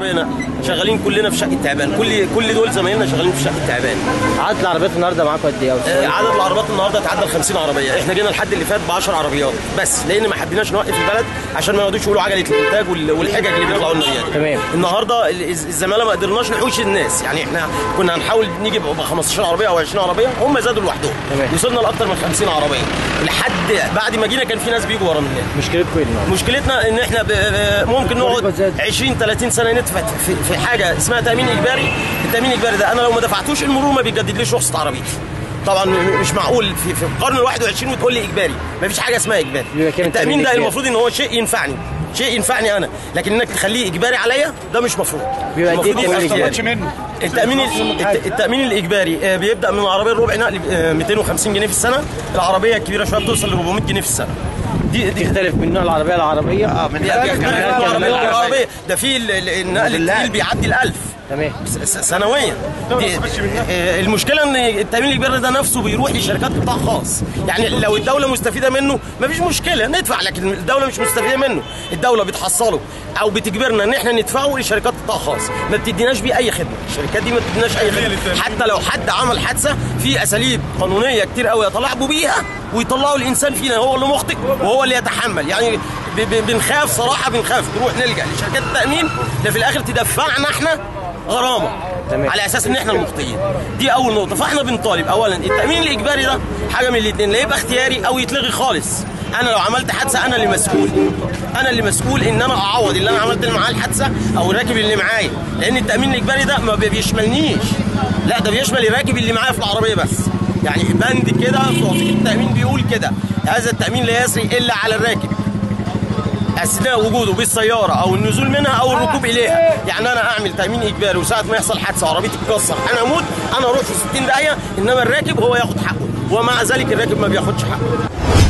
عربيه نقل شغالين كلنا في شقه تعبان كل كل دول زمايلنا شغالين في شقه تعبان عدد العربيات النهارده معاكم قد ايه يا آه، استاذ؟ عدد العربيات النهارده تعدى ال 50 عربيه احنا جينا الحد اللي فات ب 10 عربيات بس لان ما حبيناش نوقف البلد عشان ما يقعدوش يقولوا عجله الانتاج وال- والحجج اللي بيطلعوا لنا بيها دي. تمام. النهارده ال- الز- الزماله ما قدرناش نحوش الناس يعني احنا كنا هنحاول نيجي ب 15 عربيه او 20 عربيه هم زادوا لوحدهم تمام. وصلنا لاكثر من 50 عربيه لحد بعد ما جينا كان في ناس بيجوا ورا مننا مشكلتكم ايه النهارده؟ مشكلتنا ان احنا ب- ب- ممكن نقعد الضريبة زادت. 20 30 سنه ندفع في, في حاجه اسمها تامين اجباري التامين الاجباري ده انا لو ما دفعتوش المرور ما بيجددليش رخصه عربيتي طبعا م- مش معقول في, في القرن ال 21 وتقول لي اجباري ما فيش حاجه اسمها اجباري بيبقى كام التامين التأمين ده الإجباري؟ المفروض ان هو شيء ينفعني شيء ينفعني انا لكن انك تخليه اجباري عليا ده مش مفروض بيبقى قد إيه المفروض التأمين يبقى الإجباري؟ منه التامين الت- التامين الاجباري آه، بيبدا من العربيه الربع نقل آه، 250 جنيه في السنه العربيه الكبيره شويه بتوصل ل 400 جنيه في السنه دي دي تختلف من نوع العربيه للعربيه اه من العربيه العربيه ده في ال- ال- النقل التقيل بيعدي ال1000 تمام س- سنويا دي آه، المشكله ان التامين الاجباري ده نفسه بيروح لشركات قطاع خاص يعني لو الدوله مستفيده منه مفيش مشكله ندفع لكن الدوله مش مستفيده منه الدوله بتحصله او بتجبرنا ان احنا ندفعه لشركات قطاع خاص ما بتديناش بيه اي خدمه الشركات دي ما بتديناش اي خدمه حتى لو حد عمل حادثه في اساليب قانونيه كتير قوي يتلاعبوا بيها ويطلعوا الانسان فينا هو اللي مخطئ وهو اللي يتحمل يعني ب- ب- بنخاف صراحه بنخاف نروح نلجا لشركات التامين اللي في الاخر تدفعنا احنا غرامه تمام. على اساس ان احنا المخطئين دي اول نقطه فاحنا بنطالب اولا التامين الاجباري ده حاجه من الاثنين لا يبقى اختياري او يتلغي خالص انا لو عملت حادثه انا اللي مسؤول انا اللي مسؤول ان انا اعوض اللي انا عملت اللي معاه الحادثه او الراكب اللي معايا لان التامين الاجباري ده ما بيشملنيش لا ده بيشمل الراكب اللي معايا في العربيه بس يعني بند كده في وثيقه التامين بيقول كده هذا التامين لا يسري الا على الراكب اثناء وجوده بالسياره او النزول منها او الركوب اليها يعني انا اعمل تامين اجباري وساعه ما يحصل حادثه وعربيتي تتكسر انا اموت انا اروح في 60 دقيقه انما الراكب هو ياخد حقه ومع ذلك الراكب ما بياخدش حقه